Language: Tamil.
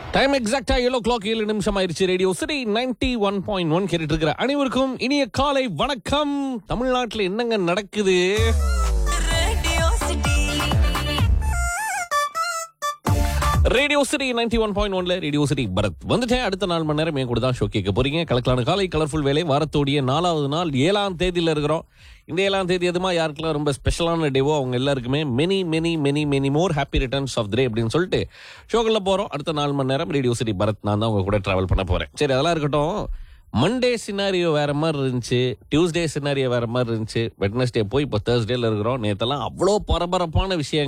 டைம் எக்ஸாக்டா ஏழோ கிளாக் ஏழு நிமிஷம் ஆயிருச்சு Radio City ninety one point one கேட்டுட்டு இருக்கிற அனைவருக்கும் இனிய காலை வணக்கம் தமிழ்நாட்டுல என்னங்க நடக்குது Radio City. Radio City ninety one point ஒன்ல ரேடியோ சிட்டி பரத் வந்துட்டேன் அடுத்த நாலு மணி நேரம் என் கூட தான் ஷோ கேட்க போறீங்க கலக்கலான காலை கலர்ஃபுல் வேலை வாரத்தோடைய நாலாவது நாள் ஏழாம் தேதியில இருக்கிறோம் இந்த ஏழாம் தேதி எதுமா யாருக்கெல்லாம் ரொம்ப ஸ்பெஷலான டேவோ அவங்க எல்லாருக்குமே many many many many more happy returns of day அப்படின்னு சொல்லிட்டு ஷோக்குள்ள போறோம் அடுத்த நாலு மணி நேரம் ரேடியோ சிட்டி பரத் நான் தான் உங்க கூட டிராவல் பண்ண போறேன் சரி அதெல்லாம் இருக்கட்டும் மண்டே சினாரியோ வேற மாதிரி இருந்துச்சு டியூஸ்டே சினாரியோ வேற மாதிரி இருந்துச்சு வெட்னஸ்டே போய் இப்போ தேர்ஸ்டேல இருக்கிறோம் நேத்தெல்லாம் அவ்வளோ பரபரப்பான விஷயம்